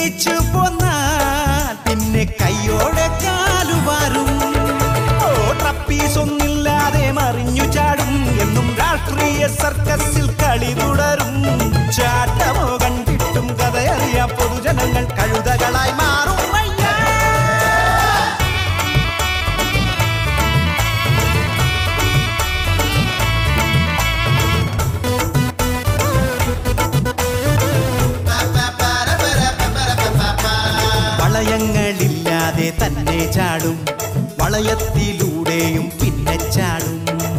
ജയിച്ചു പോന്നാൽ പിന്നെ കയ്യോടെ കാലുവാരും ഓ ട്രപ്പീസ് ഒന്നില്ലാതെ മറിഞ്ഞു ചാടും എന്നും രാഷ്ട്രീയ സർക്കസിൽ കളി തുടരും ചാട്ടമോ കണ്ടിട്ടും കഥയറിയ പൊതുജനങ്ങൾ കഴുതകളായി മാറും അയ്യാ. വളയങ്ങളില്ലാതെ തന്നെ ചാടും വളയത്തിലൂടെയും പിന്നെ ചാടും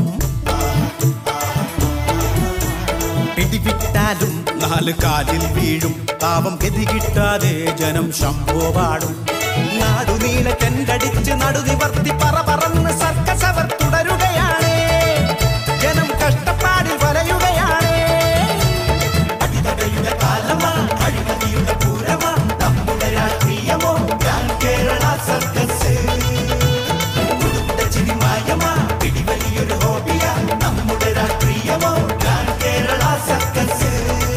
പിടിവിട്ടാലും നാല് കാലിൽ വീഴും പാവം ഗതി കിട്ടാതെ ജനം ശംഭോ പാടും നാടുനീള കണ്ടടിച്ച് നടുനിവർത്തി പറ പറന്ന് സർക്കസ് അവർ തുടരുകയാണ് ജനം കഷ്ടപ്പാടിൽ വലയുകയാണ് അടിതടയുടെ കാലമാ അഴിമതിയുടെ പൂരമാ നമ്മുടെ രാഷ്ട്രീയമോ ഗ്രാൻഡ് കേരള സർക്കസ് ഉടുത്ത ചിരിമായമാ പിടിവലിയൊരു ഹോബിയാ നമ്മുടെ രാഷ്ട്രീയമോ ഗ്രാൻഡ് കേരള സർക്കസ്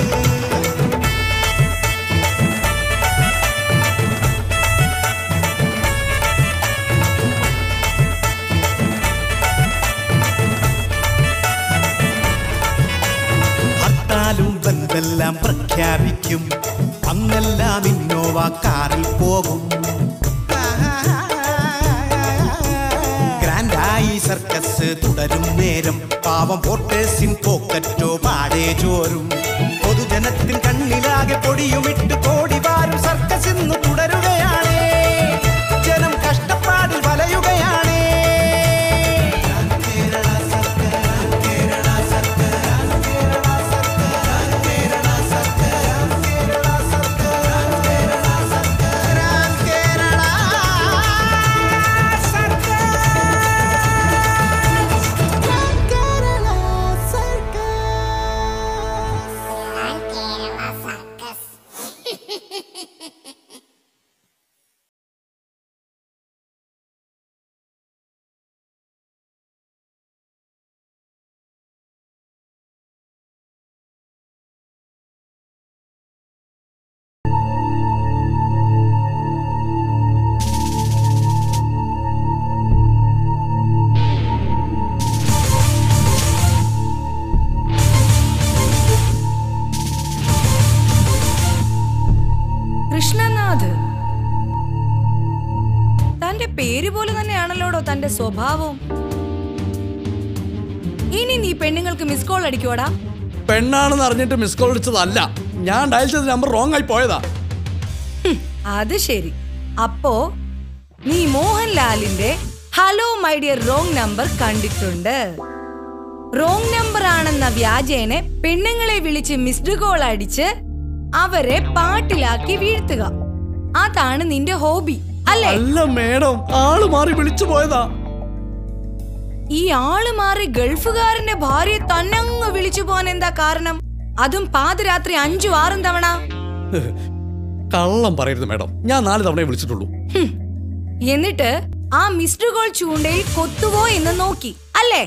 ഹർത്താലും ബന്ദെല്ലാം പ്രഖ്യാപിക്കും അന്നെല്ലാം ഇന്നോവ കാറിൽ പോകും ഗ്രാൻഡായി സർക്കസ് തുടരും നേരം പാവം വോട്ടേഴ്സിൻ പോക്കറ്റോ പാടേ ചോരും പൊതുജനത്തിൻ കണ്ണിലാകെ പൊടിയുമിട്ട് കോടി വാരും സർക്കസ് ഇന്ന് തുടരുകയാണ് ജനം കഷ്ടപ്പാടിൽ വലയുകയാണ് കേരള സർക്കാർ കേരള സർക്കാർ കേരള സർക്കാർ കേരള സർക്കാർ കേരള സർക്കാർ കേരള സർക്കാർ കേരള കൃഷ്ണനാഥ് തന്റെ പേര് പോലെ തന്നെയാണല്ലോടോ തന്റെ സ്വഭാവവും ഇനി നീ പെണ്ണുങ്ങൾക്ക് മിസ് കോൾ അടിക്കോടാ പെണ്ണാണെന്ന് അറിഞ്ഞിട്ട് മിസ് കോൾ അടിച്ചതല്ല ഞാൻ ഡയൽ ചെയ്ത നമ്പർ റോങ് ആയി പോയതാ ഹും, അത് ശരി അപ്പോ നീ മോഹൻലാലിന്റെ hello my dear wrong number കണ്ടിട്ടുണ്ട് റോങ് നമ്പർ ആണെന്ന വ്യാജേനെ പെണ്ണുങ്ങളെ വിളിച്ച് മിസ്ഡ് കോൾ അടിച്ച് അവരെ പാട്ടിലാക്കി വീഴ്ത്തുക അതാണ് നിന്റെ ഹോബി അല്ലേ അല്ല മേഡം ആള് മാറി വിളിച്ചു പോയതാ ഈ ആള് മാറി ഗൾഫുകാരന്റെ ഭാര്യയെ തന്നങ്ങ് വിളിച്ചു പോകാൻ എന്താ കാരണം അതും പാതിരാത്രി അഞ്ചു ആറും തവണ കള്ളം പറയരുത് മേഡം ഞാൻ നാല് തവണയെ വിളിച്ചിട്ടുള്ളൂ ഹും. എന്നിട്ട് ആ മിസ്ഡ് കോൾ ചൂണ്ടയിൽ കൊത്തുവോ എന്ന് നോക്കി അല്ലേ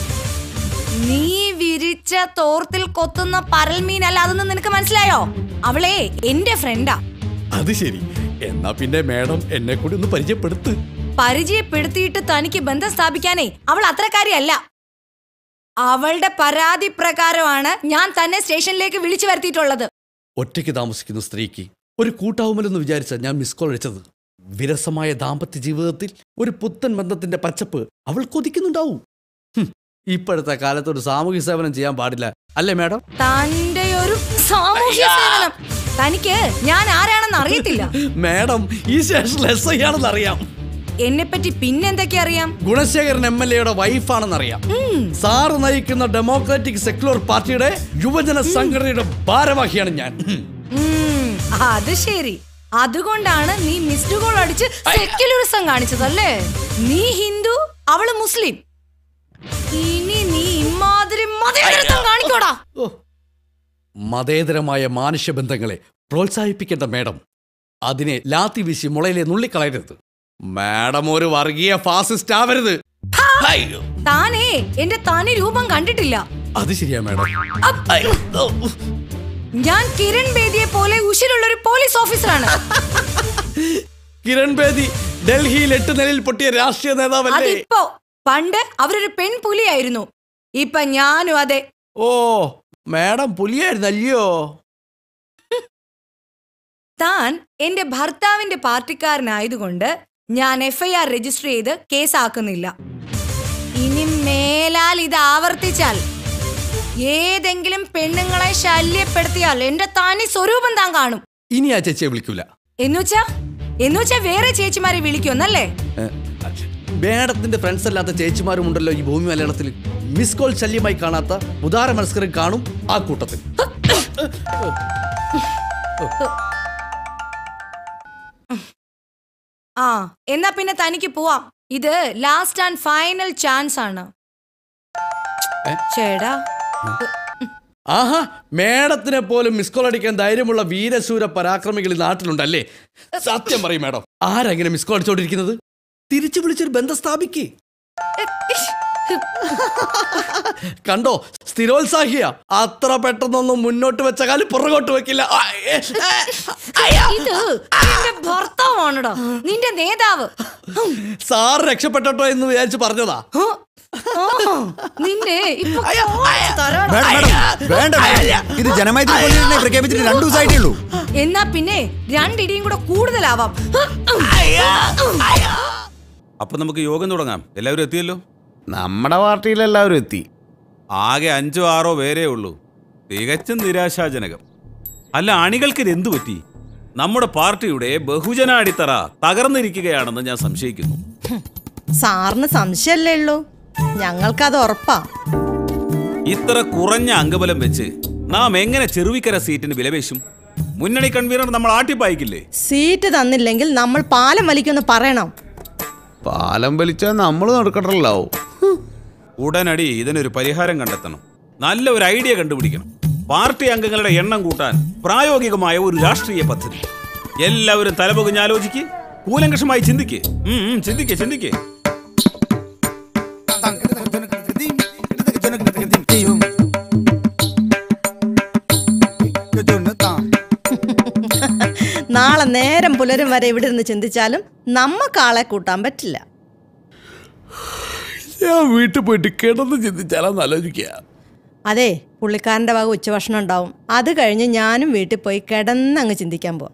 നീ വിരിച്ച തോർത്തിൽ കൊത്തുന്ന പരൽമീൻ അല്ല അതൊന്നും നിനക്ക് മനസ്സിലായോ അവളെ എന്റെ ഫ്രണ്ടാ അത് ശരി എന്നാ പിന്നെ മേഡം എന്നെ കൂടി ഒന്ന് പരിചയപ്പെടുത്ത് പരിചയപ്പെടുത്തിയിട്ട് തനിക്ക് ബന്ധം സ്ഥാപിക്കാനേ അവൾ അത്രക്കാരിയല്ല അവളുടെ പരാതി പ്രകാരമാണ് ഞാൻ തന്നെ സ്റ്റേഷനിലേക്ക് വിളിച്ചു വരുത്തിയിട്ടുള്ളത് ഒറ്റയ്ക്ക് താമസിക്കുന്ന സ്ത്രീക്ക് ഒരു കൂട്ടാവുമല്ലെന്ന് വിചാരിച്ച ഞാൻ മിസ് കോൾ അടിച്ചത് വിരസമായ ദാമ്പത്യ ജീവിതത്തിൽ ഒരു പുത്തൻ ബന്ധത്തിന്റെ പച്ചപ്പ് അവൾ കൊതിക്കുന്നുണ്ടാവും ഹും, ഇപ്പോഴത്തെ കാലത്ത് ഒരു സാമൂഹ്യ സേവനം ചെയ്യാൻ പാടില്ല അല്ലേ മേഡം തന്റെ ഒരു സാമൂഹ്യ സേവനം തനിക്ക് ഞാൻ ആരാണെന്ന് അറിയത്തില്ല മേഡം ഈ സ്റ്റേഷനിൽ എസ് ഐ ആണെന്ന് അറിയാം എന്നെ പറ്റി പിന്നെന്തൊക്കെ അറിയാം ഗുണശേഖരൻ എം എൽ എയുടെ വൈഫാണെന്ന് അറിയാം സാറ് നയിക്കുന്ന ഡെമോക്രാറ്റിക് സെക്യുലർ പാർട്ടിയുടെ യുവജന സംഘടനയുടെ ഭാരവാഹിയാണ് ഞാൻ ഹും. ഉം, അത് ശരി അതുകൊണ്ടാണ് നീ മിസ്ഡ് കോൾ അടിച്ച് സെക്യുലറിസം കാണിച്ചതല്ലേ നീ ഹിന്ദു അവള് മുസ്ലിം ഇനി നീ ഇമാതിരി മതേതരത്വം കാണിക്കോടാ ഓ. മതേതരമായ മാനുഷ്യബന്ധങ്ങളെ പ്രോത്സാഹിപ്പിക്കേണ്ട മേഡം അതിനെ ലാത്തി വീശി മുളയിലെ നുള്ളിക്കളയരുത് മാഡം ഒരു വർഗീയ ഫാസിസ്റ്റ് ആവരുത് അയ്യോ. താനേ എന്റെ തനി രൂപം കണ്ടിട്ടില്ല അത് ശരിയാ മേഡം അപ്പ്. അയ്യോ. ഓ. ഞാൻ കിരൺ ബേദിയെ പോലെ ഉശിരുള്ള ഒരു പോലീസ് ഓഫീസറാണ് കിരൺ ബേദി ഡൽഹിയിൽ എട്ട് നിലയിൽ പൊട്ടിയ രാഷ്ട്രീയ നേതാവല്ലേ അതിപ്പോ പണ്ട് അവരൊരു പെൺപുലിയായിരുന്നു ഇപ്പൊ ഞാനും അതെ ഓ മാഡം പുലിയായിരുന്നല്ലയോ താൻ എന്റെ ഭർത്താവിന്റെ പാർട്ടിക്കാരനായതുകൊണ്ട് ഞാൻ എഫ്ഐആർ രജിസ്റ്റർ ചെയ്ത് കേസാക്കുന്നില്ല ഇനി മേലാൽ ഇത് ആവർത്തിച്ചാൽ ഏതെങ്കിലും പെണ്ണുങ്ങളെ ശല്യപ്പെടുത്തിയാൽ എന്റെ തനി സ്വരൂപം താൻ കാണും ഇനി ആ ചേച്ചിയെ വിളിക്കൂല എന്നുവച്ചാ എന്നുവച്ചാ വേറെ ചേച്ചിമാരെ വിളിക്കുമെന്നല്ലേ ഏ, മാഡത്തിന്റെ ഫ്രണ്ട്സ് അല്ലാത്ത ചേച്ചിമാരും ഉണ്ടല്ലോ ഈ ഭൂമി മലയാളത്തിൽ മിസ് കോൾ ശല്യമായി കാണാത്ത ഉദാര മത്സരം കാണും ആ കൂട്ടത്തിൽ ആ എന്നാ പിന്നെ തനിക്ക് പോവാം ഇത് ലാസ്റ്റ് ആൻഡ് ഫൈനൽ ചാൻസ് ആണ് ഏ? ചേടാ ആഹാ മേഡത്തിനെ പോലും മിസ് കോൾ അടിക്കാൻ ധൈര്യമുള്ള വീരശൂര പരാക്രമികൾ ഈ നാട്ടിലുണ്ടല്ലേ സത്യം പറയും മേഡം ആരെങ്ങനെ മിസ് കോൾ അടിച്ചോണ്ടിരിക്കുന്നത് തിരിച്ചു വിളിച്ചൊരു ബന്ധം സ്ഥാപിക്കേ കണ്ടോ സ്ഥിരോത്സാഹിയ അത്ര പെട്ടെന്നൊന്നും മുന്നോട്ട് വെച്ച കാലം പുറകോട്ട് വെക്കില്ല ആ, ഏ, ഏ, അയ്യ. ഇത് എന്റെ ഭർത്താവാണടാ നിന്റെ നേതാവ് ഹും. സാർ രക്ഷപ്പെട്ടോ എന്ന് വിചാരിച്ച് പറഞ്ഞതാ ഹോ. ആ, നിന്നെ ഇപ്പൊ അയ്യ, അയ്യ. തരാടാ. മേഡം മേഡം വേണ്ട മേഡം. ഇത് ജനമൈത്രി പോലീസിനെ പ്രഖ്യാപിച്ചിട്ട് രണ്ടു ദിവസമായിട്ടേ ഉള്ളൂ എന്നാ പിന്നെ രണ്ടിടിയും കൂടെ കൂടുതലാവാം അപ്പൊ നമുക്ക് യോഗം തുടങ്ങാം എല്ലാവരും എത്തിയല്ലോ നമ്മുടെ പാർട്ടിയിൽ എല്ലാവരും എത്തി ആകെ അഞ്ചോ ആറോ പേരേ ഉള്ളൂ തികച്ചും നിരാശാജനകം അല്ല അണികൾക്ക് ഇത് എന്തു പറ്റി നമ്മുടെ പാർട്ടിയുടെ ബഹുജന അടിത്തറ തകർന്നിരിക്കുകയാണെന്ന് ഞാൻ സംശയിക്കുന്നു സാറിന് സംശയമല്ലേ ഉള്ളൂ ഞങ്ങൾക്കത് ഉറപ്പാ ഇത്ര കുറഞ്ഞ അംഗബലം വെച്ച് നാം എങ്ങനെ ചെറുവിക്കര സീറ്റിന് വിലപേശും മുന്നണി കൺവീനർ നമ്മൾ ആട്ടിപ്പായിക്കില്ലേ സീറ്റ് തന്നില്ലെങ്കിൽ നമ്മൾ പാലം വലിക്കുമെന്ന് പറയണം പാലം വലിച്ചാൽ നമ്മൾ നടക്കട്ടല്ലോ ഉടനടി ഇതിനൊരു പരിഹാരം കണ്ടെത്തണം നല്ല ഒരു ഐഡിയ കണ്ടുപിടിക്കണം പാർട്ടി അംഗങ്ങളുടെ എണ്ണം കൂട്ടാൻ പ്രായോഗികമായ ഒരു രാഷ്ട്രീയ പദ്ധതി എല്ലാവരും തലപൊകുഞ്ഞ് ആലോചിക്ക് കൂലങ്കഷമായി ചിന്തിക്ക് ഉം, ഉം, ചിന്തിക്ക് ചിന്തിക്ക് നാളെ നേരം പുലരും വരെ ഇവിടെ ഇരുന്ന് ചിന്തിച്ചാലും നമ്മക്കാളെ കൂട്ടാൻ പറ്റില്ല ഞാൻ വീട്ടിൽ പോയിട്ട് കിടന്ന് ചിന്തിച്ചാലാന്ന് ആലോചിക്കുക അതെ പുള്ളിക്കാരൻ്റെ വക ഉച്ചഭക്ഷണം ഉണ്ടാവും അത് കഴിഞ്ഞ് ഞാനും വീട്ടിൽ പോയി കിടന്നങ്ങ് ചിന്തിക്കാൻ പോവാം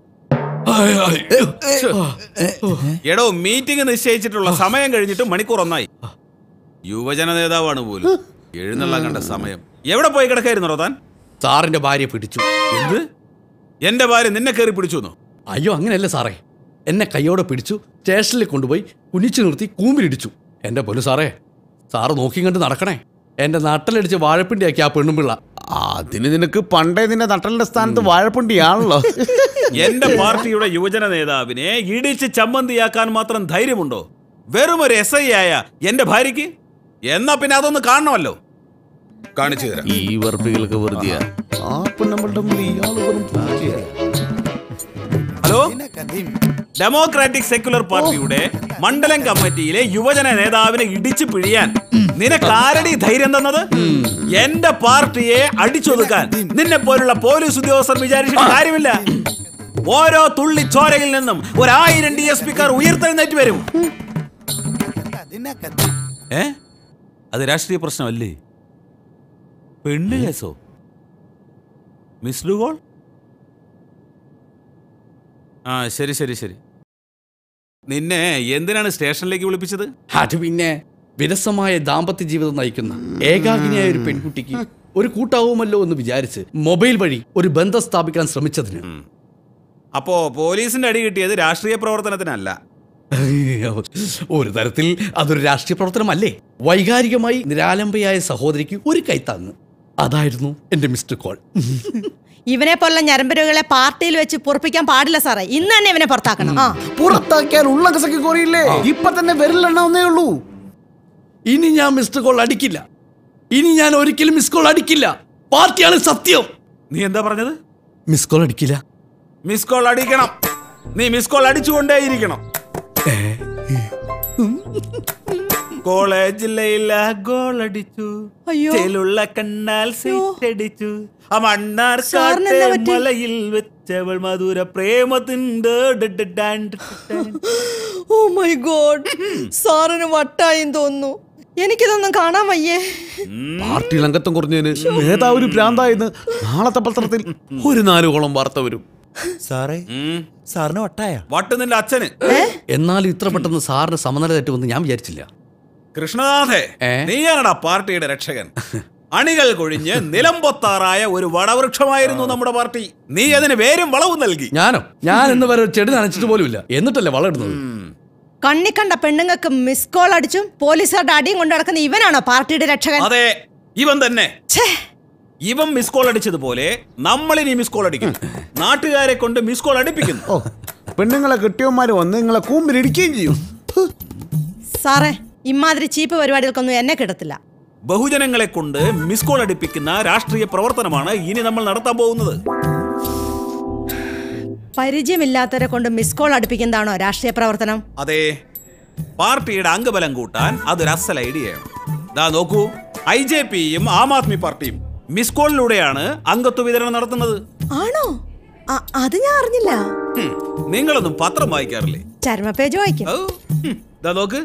എടോ മീറ്റിംഗ് നിശ്ചയിച്ചിട്ടുള്ള സമയം കഴിഞ്ഞിട്ട് മണിക്കൂർ ഒന്നായി യുവജന നേതാവാണ് പോലും എഴുന്നള്ളാൻ കണ്ട സമയം എവിടെ പോയി കിടക്കായിരുന്നോ താൻ സാറിന്റെ ഭാര്യ പിടിച്ചു എന്ത് എന്റെ ഭാര്യ നിന്നെ കയറി പിടിച്ചു എന്നോ? അയ്യോ അങ്ങനെയല്ല സാറേ എന്നെ കൈയോടെ പിടിച്ചു സ്റ്റേഷനിൽ കൊണ്ടുപോയി കുനിച്ചു നിർത്തി കൂമ്പിലിടിച്ചു എന്റെ പൊന്നു സാറേ സാറ് നോക്കി കണ്ട് നടക്കണേ എന്റെ നട്ടലടിച്ച് വാഴപ്പിണ്ടിയാക്കി ആ പെണ്ണുമ്പിള്ള അതിന് നിനക്ക് പണ്ടേ നിന്റെ നട്ടലിന്റെ സ്ഥാനത്ത് വാഴപ്പണ്ടിയാണല്ലോ എന്റെ പാർട്ടിയുടെ യുവജന നേതാവിനെ ഇടിച്ച് ചമ്മന്തിയാക്കാൻ മാത്രം ധൈര്യമുണ്ടോ വെറും ഒരു എസ് ഐ ആയ എന്റെ ഭാര്യയ്ക്ക് എന്നാ പിന്നെ അതൊന്ന് കാണണമല്ലോ കാണിച്ചു തരാം ഈ വെറുപ്പികൾക്ക് വെറുതെ ആ പെണ്ണുമ്പളുടെ മുന്നിൽ ഇയാള് വെറും പൂച്ചയാ. ഹലോ ഡെമോക്രാറ്റിക് സെക്യുലർ പാർട്ടിയുടെ മണ്ഡലം കമ്മിറ്റിയിലെ യുവജന നേതാവിനെ ഇടിച്ചു പിഴിയാൻ നിനക്ക് ആരടി ധൈര്യം തന്നത് എന്റെ പാർട്ടിയെ അടിച്ചൊതുക്കാൻ നിന്നെ പോലുള്ള പോലീസ് ഉദ്യോഗസ്ഥർ വിചാരിച്ചിട്ട് കാര്യമില്ല ഓരോ തുള്ളി ചോരയിൽ നിന്നും ഒരായിരം ഡി എസ് പിക്കാർ ഉയർത്തെഴുന്നേറ്റ് വരും ഏ അത് രാഷ്ട്രീയ പ്രശ്നമല്ലേ പെണ്ണ് കേസോ മിസ്ഡ് കോൾ ആ ശരി ശരി ശരി നിന്നെ എന്തിനാണ് സ്റ്റേഷനിലേക്ക് വിളിപ്പിച്ചത് അത് പിന്നെ വിരസമായ ദാമ്പത്യ ജീവിതം നയിക്കുന്ന ഏകാഗിനിയായ ഒരു പെൺകുട്ടിക്ക് ഒരു കൂട്ടാവുമല്ലോ എന്ന് വിചാരിച്ച് മൊബൈൽ വഴി ഒരു ബന്ധം സ്ഥാപിക്കാൻ ശ്രമിച്ചതിന് അപ്പോ പോലീസിന്റെ അടി കിട്ടിയത് രാഷ്ട്രീയ പ്രവർത്തനത്തിനല്ല ഒരു തരത്തിൽ അതൊരു രാഷ്ട്രീയ പ്രവർത്തനമല്ലേ വൈകാരികമായി നിരാലംബയായ സഹോദരിക്ക് ഒരു കൈത്താങ്ങ് അതായിരുന്നു എന്റെ മിസ്റ്റർ കോൾ ഇവനെ പോലുള്ള ഞരമ്പരുകളെ പാർട്ടിയിൽ വെച്ച് പൊറപ്പിക്കാൻ പാടില്ല സാറേ ഇന്ന് തന്നെ ഇവനെ പുറത്താക്കണം ആ പുറത്താക്കിയാൽ ഉള്ള കസക്ക് കുറയില്ലേ ഇപ്പൊ തന്നെ വിരലെണ്ണ ഉള്ളൂ ഇനി ഞാൻ മിസ്റ്റർ കോൾ അടിക്കില്ല ഇനി ഞാൻ ഒരിക്കലും മിസ് കോൾ അടിക്കില്ല പാർട്ടിയാണ് സത്യം നീ എന്താ പറഞ്ഞത് മിസ് കോൾ അടിക്കില്ല മിസ് കോൾ അടിക്കണം നീ മിസ് കോൾ അടിച്ചുകൊണ്ടേയിരിക്കണം കോളേജിലെ ഗോളടിച്ചു അയ്യോ. ചേലുള്ള കണ്ണാൽ സീറ്റടിച്ചു ആ മണ്ണാർക്കാട്ടെ സാറിനെന്താ പറ്റി? മലയിൽ വെച്ചവൾ മധുര പ്രേമത്തിന്റെ ഡ ഡ ഡാൻ ഡ ഡ ഡാൻ. ഓ മൈ ഗോഡ് സാറിന് വട്ടായും തോന്നുന്നു എനിക്കിതൊന്നും കാണാൻ വയ്യേ പാർട്ടിയിൽ അംഗത്വം കുറഞ്ഞതിന് നേതാവ് ഒരു ഭ്രാന്തായെന്ന് നാളത്തെ പത്രത്തിൽ ഒരു നാലുകോളം വാർത്ത വരും സാറേ ഉം. സാറിന് വട്ടായ വട്ട് നിന്റെ അച്ഛന് എന്നാലും ഇത്ര പെട്ടെന്ന് സാറിന് സമനില തെറ്റുമെന്ന് ഞാൻ വിചാരിച്ചില്ല കൃഷ്ണനാഥേ ഏ? നീയാണടാ പാർട്ടിയുടെ രക്ഷകൻ അണികൾ കൊഴിഞ്ഞ് നിലംപൊത്താറായ ഒരു വടവൃക്ഷമായിരുന്നു നമ്മുടെ പാർട്ടി നീ അതിന് വേരും വളവും നൽകി ഞാനോ ഞാൻ എന്ന് വരെ ഒരു ചെടി നനച്ചിട്ട് പോലുമില്ല എന്നിട്ടല്ലേ വളരുന്നത് കണ്ണി കണ്ട പെണ്ണുങ്ങൾക്ക് മിസ് കോൾ അടിച്ചും പോലീസുകാരുടെ അടിയും കൊണ്ട് നടക്കുന്ന ഇവനാണോ പാർട്ടിയുടെ രക്ഷകൻ അതെ ഇവൻ തന്നെ ഛേ ഇവൻ മിസ് കോൾ അടിച്ചതുപോലെ നമ്മൾ ഇനി മിസ് കോൾ അടിക്കും നാട്ടുകാരെ കൊണ്ട് മിസ് കോൾ അടിപ്പിക്കുന്നു ഓ പെണ്ണുങ്ങളെ കിട്ടിയവന്മാര് വന്ന് നിങ്ങളെ കൂമ്പിലിടിക്കുകയും ചെയ്യും ഫു. സാറേ ഇമാതിരി ചീപ്പ് പരിപാടികൾക്കൊന്നും എന്നെ കിടത്തില്ല ബഹുജനങ്ങളെ കൊണ്ട് മിസ് കോൾ അടിപ്പിക്കുന്ന രാഷ്ട്രീയ പ്രവർത്തനമാണ് ഇനി നമ്മൾ നടത്താൻ പോകുന്നത് പരിചയമില്ലാത്തവരെ കൊണ്ട് മിസ് കോൾ അടുപ്പിക്കുന്നതാണോ രാഷ്ട്രീയ പ്രവർത്തനം അതെ പാർട്ടിയുടെ അംഗബലം കൂട്ടാൻ അതൊരു അസൽ ഐഡിയയാണ് ദാ നോക്കൂ ഐ ജെ പിയും ആം ആദ്മി പാർട്ടിയും മിസ് കോളിലൂടെയാണ് അംഗത്വ വിതരണം നടത്തുന്നത് ആണോ അ- അത് ഞാൻ അറിഞ്ഞില്ല ഹും, നിങ്ങളൊന്നും പത്രം വായിക്കാറില്ലേ ചർമ്മ പേജ് വായിക്കും ഔ, ഹും, ദാ നോക്ക്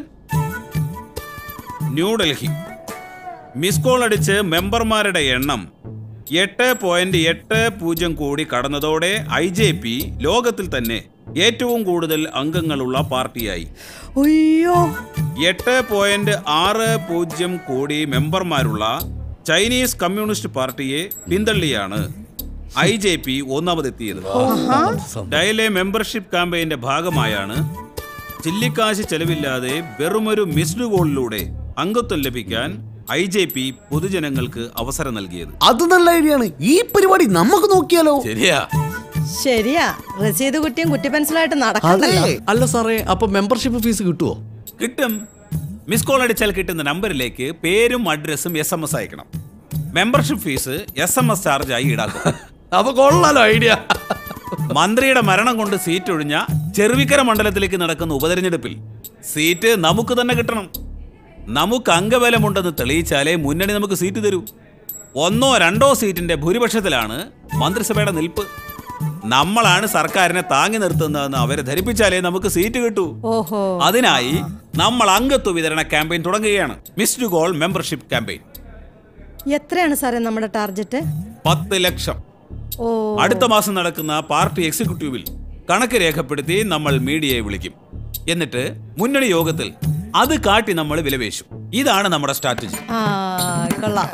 ന്യൂഡൽഹി മിസ് കോൾ അടിച്ച് മെമ്പർമാരുടെ എണ്ണം എട്ട് പോയിന്റ് എട്ട് പൂജ്യം കോടി കടന്നതോടെ ഐ ജെ പി ലോകത്തിൽ തന്നെ ഏറ്റവും കൂടുതൽ അംഗങ്ങളുള്ള പാർട്ടിയായി അയ്യോ എട്ട് പോയിന്റ് ആറ് പൂജ്യം കോടി മെമ്പർമാരുള്ള ചൈനീസ് കമ്മ്യൂണിസ്റ്റ് പാർട്ടിയെ പിന്തള്ളിയാണ് ഐ ജെ പി ഒന്നാമതെത്തിയത് ഡയലെ മെമ്പർഷിപ്പ് ക്യാമ്പയിന്റെ ഭാഗമായാണ് ചില്ലിക്കാശ് ചെലവില്ലാതെ വെറുമൊരു മിസ്ഡ് കോളിലൂടെ അംഗത്വം ലഭിക്കാൻ ഐ ജെ പി പൊതുജനങ്ങൾക്ക് അവസരം നൽകിയത് അത് നല്ല ഐഡിയ ആണ് ഈ പരിപാടി നമുക്ക് നോക്കിയാലോ ശരിയാ ശരിയാ രസീത് കുട്ടിയും കുട്ടി പെൻസിലായിട്ട് നടക്കണ്ടല്ലോ അതെ അല്ല സാറേ അപ്പൊ മെമ്പർഷിപ്പ് ഫീസ് കിട്ടുമോ കിട്ടും മിസ് കോൾ അടിച്ചാൽ കിട്ടുന്ന നമ്പറിലേക്ക് പേരും അഡ്രസ്സും എസ് എം എസ് അയക്കണം membership fee S M S ചാർജായി ഈടാക്കും അപ്പൊ കൊള്ളാലോ ഐഡിയ മന്ത്രിയുടെ മരണം കൊണ്ട് സീറ്റ് ഒഴിഞ്ഞ ചെറുവിക്കര മണ്ഡലത്തിലേക്ക് നടക്കുന്ന ഉപതെരഞ്ഞെടുപ്പിൽ സീറ്റ് നമുക്ക് തന്നെ കിട്ടണം നമുക്ക് അംഗബലമുണ്ടെന്ന് തെളിയിച്ചാലേ മുന്നണി നമുക്ക് സീറ്റ് തരൂ ഒന്നോ രണ്ടോ സീറ്റിന്റെ ഭൂരിപക്ഷത്തിലാണ് മന്ത്രിസഭയുടെ നിൽപ്പ് നമ്മളാണ് സർക്കാരിനെ താങ്ങി നിർത്തുന്നതെന്ന് അവരെ ധരിപ്പിച്ചാലേ നമുക്ക് സീറ്റ് കിട്ടൂ ഓഹോ അതിനായി നമ്മൾ അംഗത്വ വിതരണ ക്യാമ്പയിൻ തുടങ്ങുകയാണ് മിസ്ഡ് കോൾ മെമ്പർഷിപ്പ് ക്യാമ്പയിൻ എത്രയാണ് സാറേ നമ്മുടെ ടാർജറ്റ് പത്ത് ലക്ഷം ഓ അടുത്ത മാസം നടക്കുന്ന പാർട്ടി എക്സിക്യൂട്ടീവിൽ കണക്ക് രേഖപ്പെടുത്തി നമ്മൾ മീഡിയയെ വിളിക്കും എന്നിട്ട് മുന്നണി യോഗത്തിൽ അത് കാട്ടി നമ്മൾ വിലപേശും ഇതാണ് നമ്മുടെ സ്ട്രാറ്റജി ആ കൊള്ളാം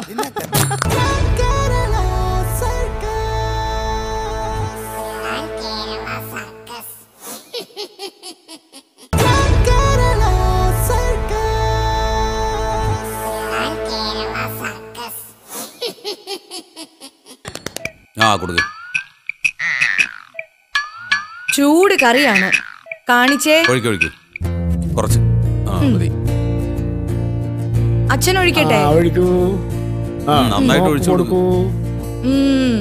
ആ കൊടുക്ക ചൂട് കറിയാണ് കാണിച്ചേ ഒഴിക്ക് ഒഴിക്ക് കുറച്ച് ആ മതി അച്ഛൻ ഒഴിക്കട്ടെ ആ, ഒഴിക്കൂ ആ, ഉം, നന്നായിട്ട് ഒഴിച്ചു കൊടുക്കൂ ഉം.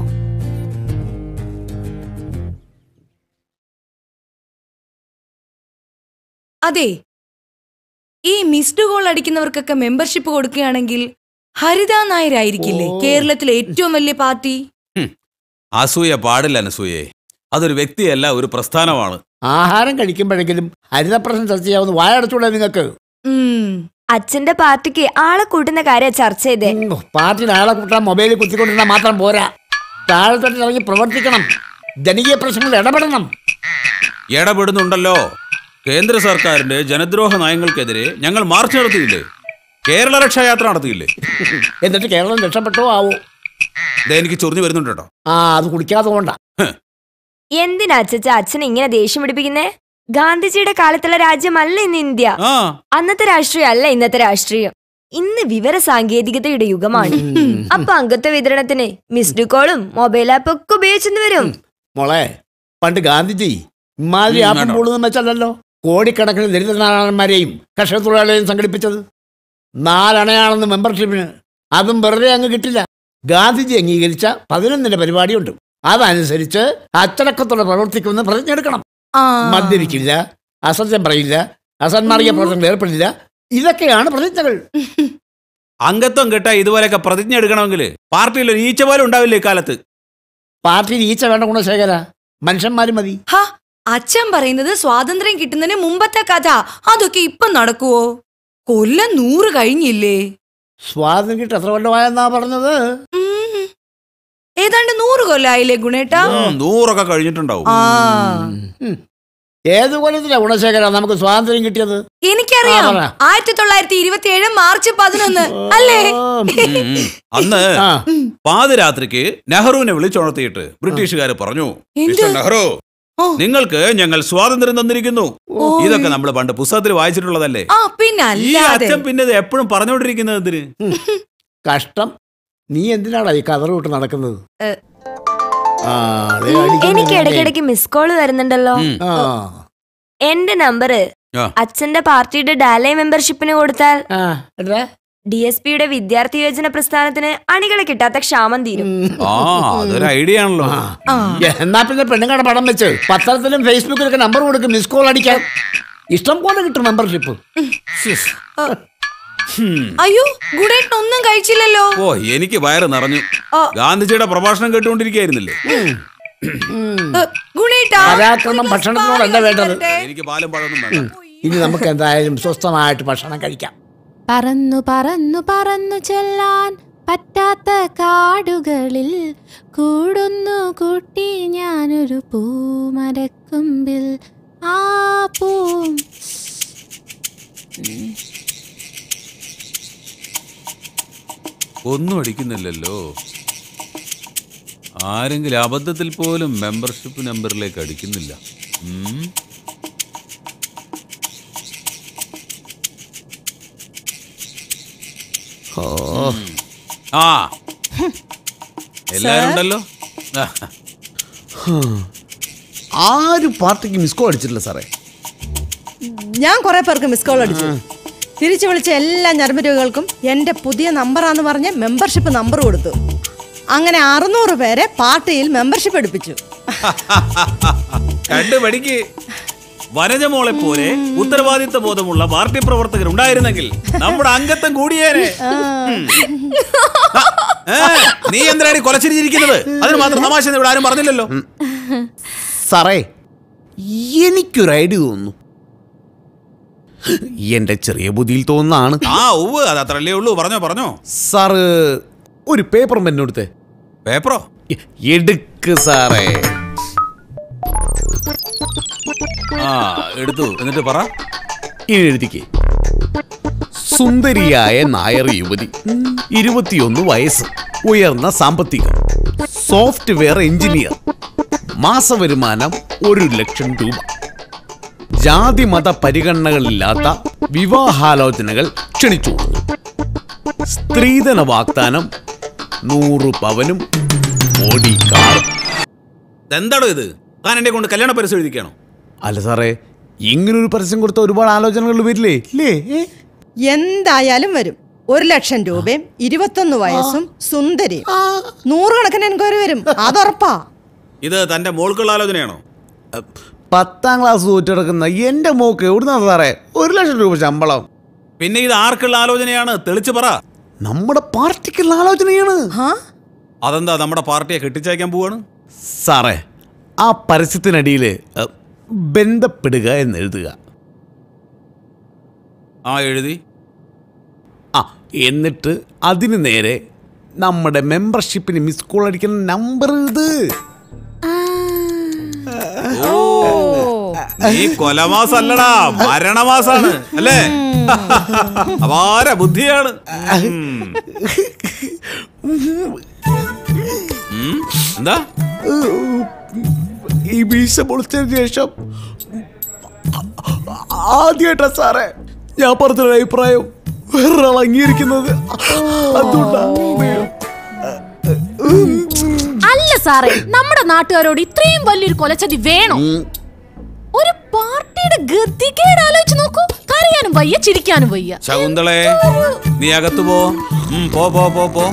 അതെ ഈ മിസ്ഡ് കോൾ അടിക്കുന്നവർക്കൊക്കെ മെമ്പർഷിപ്പ് കൊടുക്കുകയാണെങ്കിൽ ഹരിത നായരായിരിക്കില്ലേ കേരളത്തിലെ ഏറ്റവും വലിയ പാർട്ടി അസൂയ പാടില്ല അനസൂയെ അതൊരു വ്യക്തിയല്ല ഒരു പ്രസ്ഥാനമാണ് ആഹാരം കഴിക്കുമ്പോഴെങ്കിലും ഹരിതപ്രശ്നം ചർച്ച ചെയ്യാവുന്ന വായടച്ചൂടെ നിങ്ങൾക്ക് ഉം. അച്ഛന്റെ പാർട്ടിക്ക് ആളെ കൂട്ടുന്ന കാര്യം ചർച്ച ചെയ്തേ ഉം, പാർട്ടിയിൽ ആളെ കൂട്ടാൻ മൊബൈലിൽ കുത്തിക്കൊണ്ടിരുന്നാൽ മാത്രം പോരാ താഴെത്തട്ടിൽ ഇറങ്ങി പ്രവർത്തിക്കണം ജനകീയ പ്രശ്നങ്ങളിൽ ഇടപെടണം ഇടപെടുന്നുണ്ടല്ലോ കേന്ദ്ര സർക്കാരിന്റെ ജനദ്രോഹ നയങ്ങൾക്കെതിരെ ഞങ്ങൾ മാർച്ച് നടത്തിയില്ലേ കേരള രക്ഷായാത്ര നടത്തിയില്ലേ എന്നിട്ട് കേരളം രക്ഷപ്പെട്ടോ ആവോ ദേ എനിക്ക് ചൊറിഞ്ഞു വരുന്നുണ്ട് കേട്ടോ ആ അത് കുടിക്കാതെ കൊണ്ടാ എന്തിനാ അച്ഛച്ച അച്ഛൻ ഇങ്ങനെ ദേഷ്യം പിടിപ്പിക്കുന്നേ ഗാന്ധിജിയുടെ കാലത്തുള്ള രാജ്യമല്ല ഇന്ന് ഇന്ത്യ ആ അന്നത്തെ രാഷ്ട്രീയം അല്ല ഇന്നത്തെ രാഷ്ട്രീയം ഇന്ന് വിവര സാങ്കേതികതയുടെ യുഗമാണ് അപ്പൊ അംഗത്വ വിതരണത്തിന് മിസ്ഡ് കോളും മൊബൈൽ ആപ്പ് ഒക്കെ ഉപയോഗിച്ചെന്ന് വരും മോളെ പണ്ട് ഗാന്ധിജി ഇമാതിരി ഉം, ആപ്പം വേണ്ട. പൂളുന്ന വെച്ചല്ലോ കോടിക്കണക്കിന് ദരിദ്രനാരായണന്മാരെയും കർഷക തൊഴിലാളികളെയും സംഘടിപ്പിച്ചത് നാലണയാണെന്ന് മെമ്പർഷിപ്പിന് അതും വെറുതെ അങ്ങ് കിട്ടില്ല ഗാന്ധിജി അംഗീകരിച്ച പതിനൊന്നിന്റെ പരിപാടിയുണ്ട് അതനുസരിച്ച് അച്ചടക്കത്തോടെ പ്രവർത്തിക്കുമെന്ന് പ്രതിജ്ഞ എടുക്കണം ആ. മദ്യപിക്കില്ല അസത്യം പറയില്ല അസന്മാർഗ പ്രവർത്തനങ്ങൾ ഏർപ്പെടില്ല ഇതൊക്കെയാണ് പ്രതിജ്ഞകൾ അംഗത്വം കിട്ടാ ഇതുപോലെയൊക്കെ പ്രതിജ്ഞ എടുക്കണമെങ്കിൽ പാർട്ടിയിൽ ഒരു ഈച്ച പോലും ഉണ്ടാവില്ല ഇക്കാലത്ത് പാർട്ടിയിൽ ഈച്ച വേണ്ട ഗുണശേഖര മനുഷ്യന്മാര് മതി ഹാ അച്ഛൻ പറയുന്നത് സ്വാതന്ത്ര്യം കിട്ടുന്നതിന് മുമ്പത്തെ കഥ അതൊക്കെ ഇപ്പൊ നടക്കുവോ കൊല്ലം നൂറ് കഴിഞ്ഞില്ലേ സ്വാതന്ത്ര്യം കിട്ടി എത്ര കൊല്ലമായെന്നാ പറഞ്ഞത് ഉം. ഏതാണ്ട് നൂറ് കൊല്ലായില്ലേ ഗുണേട്ടാ ഉം, നൂറൊക്കെ കഴിഞ്ഞിട്ടുണ്ടാവും ആ ഉം. ഏത് കൊല്ലത്തിലാ ഗുണശേഖര നമുക്ക് സ്വാതന്ത്ര്യം കിട്ടിയത് എനിക്കറിയാം ആ, പറ. ആയിരത്തി തൊള്ളായിരത്തി ഇരുപത്തി ഏഴ് മാർച്ച് പതിനൊന്ന് അല്ലേ ഉം. ഉം, ഉം. അന്ന് ആ പാതിരാത്രിക്ക് നെഹ്റുവിനെ വിളിച്ചുണർത്തിയിട്ട് ബ്രിട്ടീഷുകാർ പറഞ്ഞു എന്ത്? മിസ്റ്റർ നെഹ്റു ഓ. നിങ്ങൾക്ക് ഞങ്ങൾ സ്വാതന്ത്ര്യം തന്നിരിക്കുന്നു ഓ. ഇതൊക്കെ നമ്മൾ പണ്ട് പുസ്തകത്തിൽ വായിച്ചിട്ടുള്ളതല്ലേ ആ പിന്നെ ഈ അല്ലാതെ അച്ഛൻ പിന്നെ ഇത് എപ്പോഴും പറഞ്ഞുകൊണ്ടിരിക്കുന്നത് എന്തിന് കഷ്ടം നീ എന്തിനാടാ ഈ കതറ് വിട്ട് നടക്കുന്നത് ഏ. ആ, ദേ അടിക്കുന്നു എനിക്ക് നിന്നെ. ഇടയ്ക്കിടയ്ക്ക് മിസ് കോള് വരുന്നുണ്ടല്ലോ ഉം. ആ, എന്റെ നമ്പറ് ആ. അച്ഛന്റെ പാർട്ടിയുടെ ഡാലേ മെമ്പർഷിപ്പിന് കൊടുത്താൽ ആ, എടാ. ഡി എസ് പിയുടെ വിദ്യാർത്ഥി യോജന പ്രസ്ഥാനത്തിന് അണികളെ കിട്ടാത്ത ക്ഷാമം തീരും ഉം. ആ അതൊരു ഐഡിയ ആണല്ലോ ആ. ആ. എന്നാ പിന്നെ പെണ്ണുങ്ങളുടെ പടം വെച്ച് പത്രത്തിലും ഫേസ്ബുക്കിലൊക്കെ നമ്പർ കൊടുക്കും മിസ് കോൾ അടിക്കാൻ ഇഷ്ടം പോലെ കിട്ടും മെമ്പർഷിപ്പ് അയ്യോ ഗുണേട്ടൻ ഒന്നും കഴിച്ചില്ലല്ലോ ഓ എനിക്ക് വയറ് നിറഞ്ഞു ആ. ഗാന്ധിജിയുടെ പ്രഭാഷണം കേട്ടുകൊണ്ടിരിക്കുകയായിരുന്നില്ലേ ഏ, ഗുണേട്ടാ പരാക്രമം ഭക്ഷണത്തിനോടല്ല വേണ്ടത് എനിക്ക് പാലും പഴമൊന്നും വേണ്ട ഇനി നമുക്ക് എന്തായാലും സ്വസ്ഥമായിട്ട് ഭക്ഷണം കഴിക്കാം പറന്നു പറന്നു പറന്നു ചെല്ലാൻ പറ്റാത്ത കാടുകളിൽ കൂടുന്നു കൂട്ടി ഞാനൊരു പൂമരക്കുമ്പിൽ ആ പൂ ഒന്നും അടിക്കുന്നില്ലല്ലോ ആരെങ്കിലും അബദ്ധത്തിൽ പോലും മെമ്പർഷിപ്പ് നമ്പറിലേക്ക് അടിക്കുന്നില്ല ഉം. ആ എല്ലാരും ഉണ്ടല്ലോ ആ, ആരും പാർട്ടിക്ക് മിസ് കോൾ അടിച്ചിട്ടില്ല സാറേ ഞാൻ കുറെ പേർക്ക് മിസ് കോൾ അടിച്ചു തിരിച്ചു വിളിച്ച എല്ലാ ഞരമ്പ് രോഗികൾക്കും എൻ്റെ പുതിയ നമ്പറാന്ന് പറഞ്ഞ് മെമ്പർഷിപ്പ് നമ്പർ കൊടുത്തു അങ്ങനെ അറുന്നൂറ് പേരെ പാർട്ടിയിൽ മെമ്പർഷിപ്പ് എടുപ്പിച്ചു കണ്ടു പഠിക്ക് വനജമോളെ പോലെ ഉത്തരവാദിത്ത ബോധമുള്ള പാർട്ടി പ്രവർത്തകർ ഉണ്ടായിരുന്നെങ്കിൽ നമ്മുടെ അംഗത്വം കൂടിയേനെ ഉം. ഏ, നീ എന്തിനാണ് ഈ കൊലച്ചിരിച്ചിരിക്കുന്നത് അതിന് മാത്രം തമാശ ഒന്നും ഇവിടെ ആരും പറഞ്ഞില്ലല്ലോ സാറേ എനിക്കൊരു ഐഡിയ തോന്നുന്നു എന്റെ ചെറിയ ബുദ്ധിയിൽ തോന്നുന്നതാണ് ആ ഉവ് അത് അത്രല്ലേ ഉള്ളൂ പറഞ്ഞോ പറഞ്ഞോ സാറ് ഒരു പേപ്പർ പെന്നെടുത്തേ പേപ്പറോ എ- എടുക്ക് സാറേ ആ എടുത്തു എന്നിട്ട് പറ ഇനി എഴുതിക്കേ സുന്ദരിയായ നായർ യുവതി ഇരുപത്തിയൊന്ന് വയസ്സ് ഉയർന്ന സാമ്പത്തികം സോഫ്റ്റ്വെയർ എഞ്ചിനീയർ മാസവരുമാനം ഒരു ലക്ഷം രൂപ ജാതി മത പരിഗണനകളില്ലാത്ത വിവാഹാലോചനകൾ ക്ഷണിച്ചു സ്ത്രീധന വാഗ്ദാനം നൂറ് പവനും ഓടി കാറും എന്താടോ ഇത് താൻ എന്നെ കൊണ്ട് കല്യാണ പരസ്യം എഴുതിക്കാണോ അല്ല സാറേ ഇങ്ങനൊരു പരസ്യം കൊടുത്ത ഒരുപാട് ആലോചനകൾ വരില്ലേ ഇല്ലേ ഏ? എന്തായാലും വരും ഒരു ലക്ഷം രൂപയും ഇരുപത്തൊന്ന് വയസ്സും സുന്ദരിയും നൂറുകണക്കിന് എൻക്വയറി വരും അതുറപ്പാ ഇത് തന്റെ മോൾക്കുള്ള ആലോചനയാണോ പത്താം ക്ലാസ് തോറ്റെടുക്കുന്ന എന്റെ മോക്ക് എവിടുന്നാ സാറേ ഒരു ലക്ഷം രൂപ ശമ്പളം പിന്നെ ഇത് ആർക്കുള്ള ആലോചനയാണ് തെളിച്ചു പറ നമ്മുടെ പാർട്ടിക്കുള്ള ആലോചനയാണ് ഹാ അതെന്താ നമ്മുടെ പാർട്ടിയെ കെട്ടിച്ചയക്കാൻ പോവാണ് സാറേ ആ പരസ്യത്തിനടിയിൽ ബന്ധപ്പെടുക എന്ന് എഴുതുക ആ എഴുതി ആ എന്നിട്ട് അതിന് നേരെ നമ്മുടെ മെമ്പർഷിപ്പിന് മിസ് കോൾ അടിക്കുന്ന നമ്പർ ഇത് നീ കൊലമാസല്ലടാ മരണമാസാണ് അല്ലേ അപാര ബുദ്ധിയാണ് ഉം. ഉം, എന്താ ഈ വീശ പൊളിച്ചതിന് ശേഷം ആദ്യമായിട്ടാ സാറേ ഞാൻ പറഞ്ഞൊരു അഭിപ്രായം വേറൊരാൾ അംഗീകരിക്കുന്നത് അതുകൊണ്ടാണ് അല്ല സാറേ നമ്മുടെ നാട്ടുകാരോട് ഇത്രയും വലിയൊരു കൊലച്ചതി വേണോ ഒരു പാർട്ടിയുടെ ഗതികേട് ആലോചിച്ച് നോക്കൂ കരയാനും വയ്യ ചിരിക്കാനും വയ്യ ശകുന്തളെ നീ അകത്ത് പോ ഉം, പോ പോ പോ പോ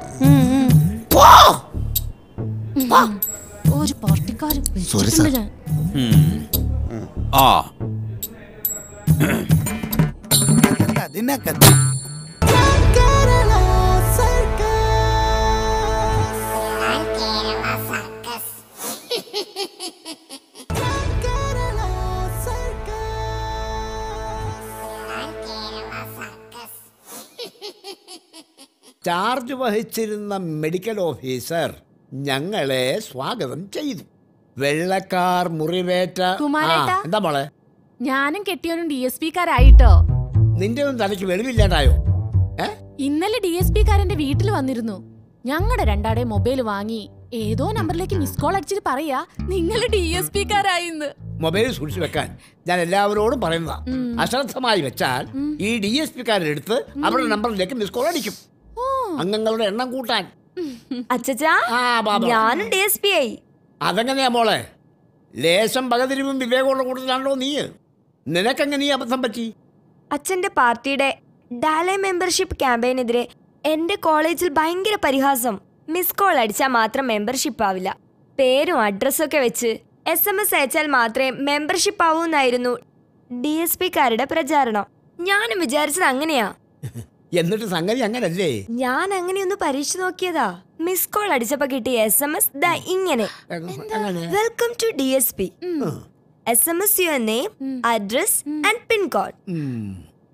ഒരു പാർട്ടിക്കാരും Sorry, sir. ഞാൻ. ഉം. ആ ചാർജ് വഹിച്ചിരുന്ന മെഡിക്കൽ ഓഫീസർ ഞങ്ങളെ സ്വാഗതം ചെയ്തു വെള്ളക്കാർ മുറിവേറ്റ ആ, കുമാരേട്ടാ. എന്താ മോളെ ഞാനും കെട്ടിയവനും ഡി എസ് പിക്കാരായിട്ടോ നിന്റെ ഒന്നും തലയ്ക്ക് വെളിവില്ലാണ്ടായോ ഏ ഇന്നലെ ഡി എസ് പിക്കാരന്റെ വീട്ടിൽ വന്നിരുന്നു ഞങ്ങളുടെ രണ്ടാടെ മൊബൈൽ വാങ്ങി ഏതോ നമ്പറിലേക്ക് മിസ് കോൾ അടിച്ചിട്ട് പറയാ നിങ്ങൾ ഡി എസ് പിക്കാരായിന്ന് മൊബൈൽ സൂക്ഷിച്ചു വെക്കാൻ ഞാൻ എല്ലാവരോടും പറയുന്നതാ ഉം. അശ്രദ്ധമായി വെച്ചാൽ ഈ ഡി എസ് പിക്കാരെടുത്ത് അവരുടെ നമ്പറിലേക്ക് മിസ് കോൾ അടിക്കും ഓ അംഗങ്ങളുടെ എണ്ണം കൂട്ടാൻ അച്ചച്ചാ ആ ബാബ ഞാനും ഡി എസ് പി ആയി അതെങ്ങനെയാ മോളെ ലേശം പകതിരിവും വിവേകമുള്ള കൂടുതലാണല്ലോ നീ നിനക്കെങ്ങനെ ഈ അബദ്ധം പറ്റി അച്ഛന്റെ പാർട്ടിയുടെ ഡാലെ മെമ്പർഷിപ്പ് ക്യാമ്പയിനെതിരെ എന്റെ കോളേജിൽ ഭയങ്കര പരിഹാസം മിസ് കോൾ അടിച്ചാൽ മാത്രം മെമ്പർഷിപ്പ് ആവില്ല പേരും അഡ്രസ്സും ഒക്കെ വെച്ച് എസ് എം എസ് അയച്ചാൽ മാത്രമേ മെമ്പർഷിപ്പ് ആവൂന്നായിരുന്നു ഡി എസ് പിക്കാരുടെ പ്രചാരണം ഞാനും വിചാരിച്ചത് അങ്ങനെയാ എന്നിട്ട് സംഗതി അങ്ങനല്ലേ ഞാൻ അങ്ങനെയൊന്ന് പരീക്ഷിച്ചു നോക്കിയതാ മിസ് കോൾ അടിച്ചപ്പോ കിട്ടിയ എസ് എം എസ് ദാ ഇങ്ങനെ അങ്ങനെ welcome to D S P S M S your name address and pincode um.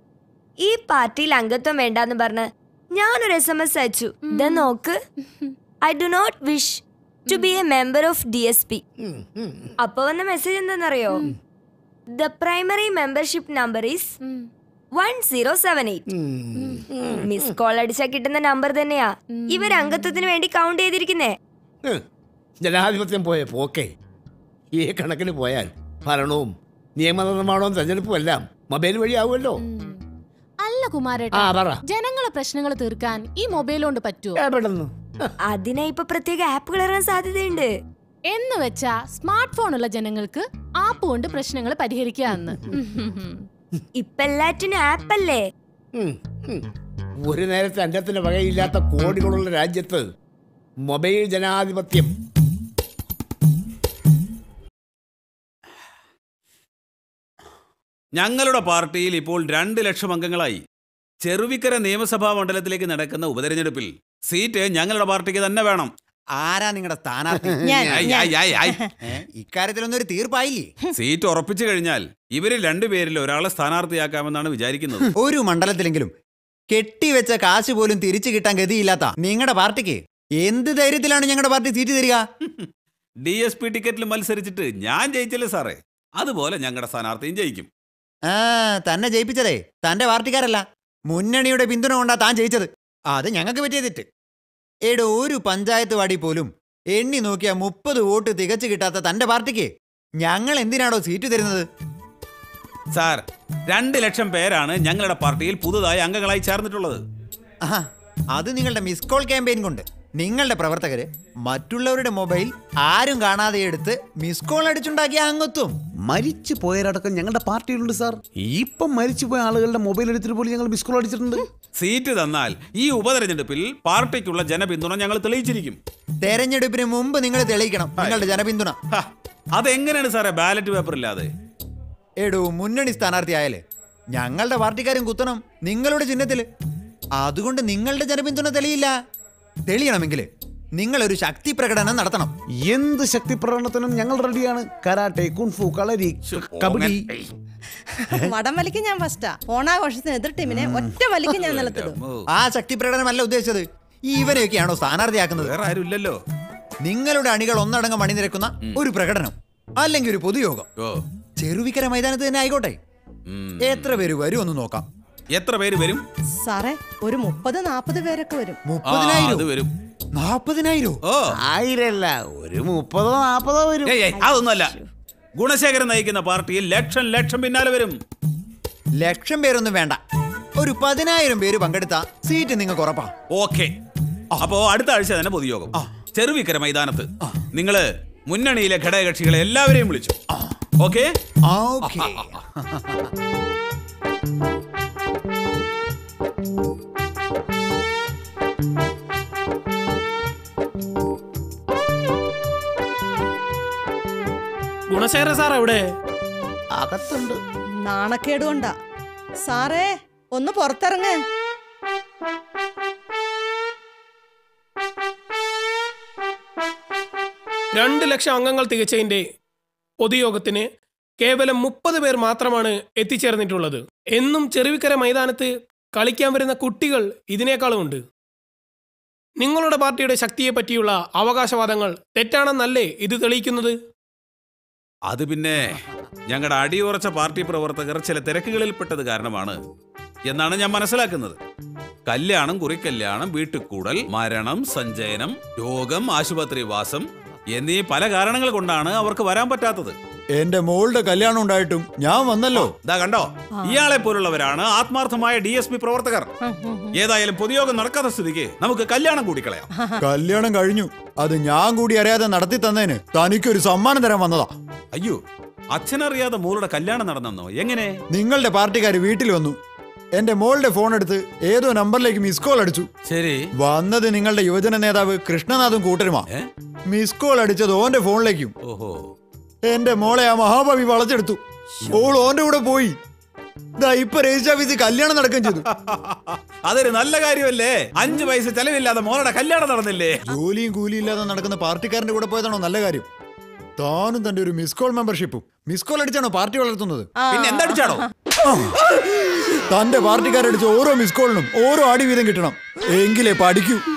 ഈ പാർട്ടിയിൽ അംഗത്വം വേണ്ടാന്ന് പറഞ്ഞ് ഞാനൊരു എസ് എം എസ് അയച്ചു ദ നോക്ക് I do not wish to be a member of D S P um, um. അപ്പൊ വന്ന മെസ്സേജ് എന്താണെന്നറിയോ the primary membership number is one zero seven eight um. Miss call അടിച്ചാൽ കിട്ടുന്ന നമ്പർ തന്നെയാ ഇവർ അംഗത്വത്തിന് വേണ്ടി കൗണ്ട് ചെയ്തിരിക്കുന്നേ ഉം. ജനാധിപത്യം പോയ പോക്കേ ഈ കണക്കിന് പോയാൽ ഭരണവും നിയമനിർമ്മാണവും തെരഞ്ഞെടുപ്പും എല്ലാം മൊബൈൽ വഴിയാവുമല്ലോ അല്ല ആ കുമാരേട്ടാ പറ ജനങ്ങളെ പ്രശ്നങ്ങൾ തീർക്കാൻ ഈ മൊബൈൽ കൊണ്ട് പറ്റുമോ എവിടുന്ന് അതിനാ ഇപ്പൊ പ്രത്യേക ആപ്പുകൾ ഇറങ്ങാൻ സാധ്യതയുണ്ട് എന്ന് വെച്ചാ സ്മാർട്ട് ഫോൺ ഉള്ള ജനങ്ങൾക്ക് ആപ്പ് കൊണ്ട് പ്രശ്നങ്ങൾ പരിഹരിക്കാന്ന് ഇപ്പൊ എല്ലാറ്റിനും ആപ്പല്ലേ ഉം, ഉം. ഒരു നേരത്തെ അന്നത്തിന് വകയില്ലാത്ത കോടികളുള്ള രാജ്യത്ത് മൊബൈൽ ജനാധിപത്യം ഞങ്ങളുടെ പാർട്ടിയിൽ ഇപ്പോൾ രണ്ട് ലക്ഷം അംഗങ്ങളായി ചെറുവിക്കര നിയമസഭാ മണ്ഡലത്തിലേക്ക് നടക്കുന്ന ഉപതെരഞ്ഞെടുപ്പിൽ സീറ്റ് ഞങ്ങളുടെ പാർട്ടിക്ക് തന്നെ വേണം ആരാ നിങ്ങളുടെ സ്ഥാനാർത്ഥി ഞാൻ ആയ്, ഞാൻ. ആയ്, ആയ്, ആയ്. ഏ, ഇക്കാര്യത്തിലൊന്നും ഒരു തീർപ്പായില്ലേ സീറ്റ് ഉറപ്പിച്ചു കഴിഞ്ഞാൽ ഇവരിൽ രണ്ടുപേരിൽ ഒരാളെ സ്ഥാനാർത്ഥിയാക്കാമെന്നാണ് വിചാരിക്കുന്നത് ഒരു മണ്ഡലത്തിലെങ്കിലും കെട്ടിവെച്ച കാശ് പോലും തിരിച്ചു കിട്ടാൻ ഗതിയില്ലാത്ത നിങ്ങളുടെ പാർട്ടിക്ക് എന്ത് ധൈര്യത്തിലാണ് ഞങ്ങളുടെ പാർട്ടി സീറ്റ് തരിക ഡി എസ് പി ടിക്കറ്റിൽ മത്സരിച്ചിട്ട് ഞാൻ ജയിച്ചില്ലേ സാറേ അതുപോലെ ഞങ്ങളുടെ സ്ഥാനാർത്ഥിയും ജയിക്കും ആ തന്നെ ജയിപ്പിച്ചതേ തന്റെ പാർട്ടിക്കാരല്ല മുന്നണിയുടെ പിന്തുണ കൊണ്ടാ താൻ ജയിച്ചത് അത് ഞങ്ങൾക്ക് പറ്റിയ തെറ്റ് എടോ ഒരു പഞ്ചായത്ത് വാടി പോലും എണ്ണി നോക്കിയ മുപ്പത് വോട്ട് തികച്ചു കിട്ടാത്ത തന്റെ പാർട്ടിക്ക് ഞങ്ങൾ എന്തിനാണോ സീറ്റ് തരുന്നത് സാർ രണ്ട് ലക്ഷം പേരാണ് ഞങ്ങളുടെ പാർട്ടിയിൽ പുതുതായി അംഗങ്ങളായി ചേർന്നിട്ടുള്ളത് ആഹാ അത് നിങ്ങളുടെ മിസ് കോൾ ക്യാമ്പയിൻ കൊണ്ട് നിങ്ങളുടെ പ്രവർത്തകര് മറ്റുള്ളവരുടെ മൊബൈൽ ആരും കാണാതെ എടുത്ത് മിസ് കോൾ അടിച്ചുണ്ടാക്കിയ അംഗത്വം മരിച്ചു പോയവരടക്കം ഞങ്ങളുടെ പാർട്ടിയിലുണ്ട് സാർ ഇപ്പം മരിച്ചു പോയ ആളുകളുടെ മൊബൈൽ എടുത്തിട്ട് പോലും ഞങ്ങൾ മിസ് കോൾ അടിച്ചിട്ടുണ്ട് സീറ്റ് തന്നാൽ ഈ ഉപതെരഞ്ഞെടുപ്പിൽ പാർട്ടിക്കുള്ള ജനപിന്തുണ ഞങ്ങൾ തെളിയിച്ചിരിക്കും തെരഞ്ഞെടുപ്പിന് മുമ്പ് നിങ്ങൾ തെളിയിക്കണം നിങ്ങളുടെ ജനപിന്തുണ ഹ, അതെങ്ങനെയാണ് സാറേ ബാലറ്റ് പേപ്പർ ഇല്ലാതെ എടോ മുന്നണി സ്ഥാനാർത്ഥിയായാലേ ഞങ്ങളുടെ പാർട്ടിക്കാരും കുത്തണം നിങ്ങളുടെ ചിഹ്നത്തില് അതുകൊണ്ട് നിങ്ങളുടെ ജനപിന്തുണ തെളിയില്ല തെളിയണമെങ്കിൽ നിങ്ങളൊരു ശക്തി പ്രകടനം നടത്തണം എന്ത് ശക്തി പ്രകടനത്തിനും ഞങ്ങൾ റെഡിയാണ് കരാട്ടെ കുൺഫു കളരി കബഡി വടം വലിക്ക് ഞാൻ ഫസ്റ്റാ ഓണാഘോഷത്തിന് എതിർ ടീമിനെ ഒറ്റ വലിക്ക് ഞാൻ നിലത്തിടും ആ ശക്തി പ്രകടനമല്ല ഉദ്ദേശിച്ചത് ഇവരെയൊക്കെയാണോ സ്ഥാനാർത്ഥിയാക്കുന്നത് വേറെ ആരും ഇല്ലല്ലോ നിങ്ങളുടെ അണികൾ ഒന്നടങ്കം അണിനിരക്കുന്ന ഒരു പ്രകടനം അല്ലെങ്കിൽ ഒരു പൊതുയോഗം ഓ ചെറുവിക്കര മൈതാനത്ത് തന്നെ ആയിക്കോട്ടെ ഉം. എത്ര പേര് വരും ഒന്ന് നോക്കാം എത്ര പേര് വരും സാറേ ഒരു മുപ്പത് നാപ്പത് പേരൊക്കെ വരും ആ, മുപ്പതിനായിരം അത് വരും നാപ്പതിനായിരം ഓ ആയിരല്ല ഒരു മുപ്പതോ നാപ്പതോ വരും ഏയ്, ഏയ്, അതൊന്നുമല്ല ഗുണശേഖരൻ നയിക്കുന്ന പാർട്ടിയിൽ ലക്ഷം ലക്ഷം പിന്നാലെ വരും ലക്ഷം പേരൊന്നും വേണ്ട ഒരു പതിനായിരം പേര് പങ്കെടുത്ത സീറ്റ് നിങ്ങൾക്ക് ഉറപ്പാ ഓക്കെ അപ്പോ അടുത്ത ആഴ്ച തന്നെ പൊതുയോഗം ചെറുവിക്കര മൈതാനത്ത് നിങ്ങള് മുന്നണിയിലെ ഘടകകക്ഷികളെ എല്ലാവരെയും വിളിച്ചു ഓക്കെ ആ, ഓക്കേ. ഗുണശേഖര സാർ എവിടെ അകത്തുണ്ട് നാണക്കേട് കൊണ്ടാ സാറേ ഒന്ന് പുറത്തിറങ്ങ് രണ്ട് ലക്ഷം അംഗങ്ങൾ തികച്ചതിന്റെ പൊതുയോഗത്തിന് കേവലം മുപ്പത് പേർ മാത്രമാണ് എത്തിച്ചേർന്നിട്ടുള്ളത് എന്നും ചെറുവിക്കര മൈതാനത്ത് കളിക്കാൻ വരുന്ന കുട്ടികൾ ഇതിനേക്കാളും ഉണ്ട് നിങ്ങളുടെ പാർട്ടിയുടെ ശക്തിയെ പറ്റിയുള്ള അവകാശവാദങ്ങൾ തെറ്റാണെന്നല്ലേ ഇത് തെളിയിക്കുന്നത് അത് പിന്നെ ഞങ്ങളുടെ അടിയുറച്ച പാർട്ടി പ്രവർത്തകർ ചില തിരക്കുകളിൽപ്പെട്ടത് കാരണമാണ് എന്നാണ് ഞാൻ മനസ്സിലാക്കുന്നത് കല്യാണം കുറിക്കല്യാണം വീട്ടുകൂടൽ മരണം സഞ്ചയനം രോഗം ആശുപത്രിവാസം എന്നീ പല കാരണങ്ങൾ കൊണ്ടാണ് അവർക്ക് വരാൻ പറ്റാത്തത് എന്റെ മോളുടെ കല്യാണം ഉണ്ടായിട്ടും ഞാൻ വന്നല്ലോ ദാ കണ്ടോ ഇയാളെ പോലുള്ളവരാണ് ആത്മാർത്ഥമായ ഡി എസ് പി പ്രവർത്തകർ ഏതായാലും പൊതുയോഗം നടക്കാത്ത സ്ഥിതിക്ക് നമുക്ക് കല്യാണം കൂടിക്കളയാം കല്യാണം കഴിഞ്ഞു അത് ഞാൻ കൂടി അറിയാതെ നടത്തി തന്നതിന് തനിക്കൊരു സമ്മാനം തരാൻ വന്നതാ അയ്യോ അച്ഛനറിയാതെ മോളുടെ കല്യാണം നടന്നെന്നോ എങ്ങനെ നിങ്ങളുടെ പാർട്ടിക്കാർ വീട്ടിൽ വന്നു എന്റെ മോളുടെ ഫോൺ എടുത്ത് ഏതോ നമ്പറിലേക്ക് മിസ് കോൾ അടിച്ചു ശരി വന്നത് നിങ്ങളുടെ യുവജന നേതാവ് കൃഷ്ണനാഥും കൂട്ടരുമാ ഏ? മിസ് കോൾ അടിച്ചത് ഓന്റെ ഫോണിലേക്കും ഓഹോ എന്റെ മോളെ ആ മഹാഭാവി വളച്ചെടുത്തു ഓൾ ഓന്റെ കൂടെ പോയി ദാ ഇപ്പൊ രജിസ്റ്റർ ഓഫീസിൽ കല്യാണം നടക്കുകയും ചെയ്തു അതൊരു നല്ല കാര്യമല്ലേ അഞ്ചു പൈസ ചെലവില്ലാതെ മോളുടെ കല്യാണം നടന്നില്ലേ ജോലിയും കൂലിയും ഇല്ലാതെ നടക്കുന്ന പാർട്ടിക്കാരന്റെ കൂടെ പോയതാണോ നല്ല കാര്യം താനും തന്റെ ഒരു മിസ് കോൾ മെമ്പർഷിപ്പും മിസ് കോൾ അടിച്ചാണോ പാർട്ടി വളർത്തുന്നത് പിന്നെ എന്തടിച്ചാടോ തന്റെ പാർട്ടിക്കാരടിച്ച ഓരോ മിസ് കോളിനും ഓരോ അടി വീതം കിട്ടണം എങ്കിലേ പഠിക്കൂ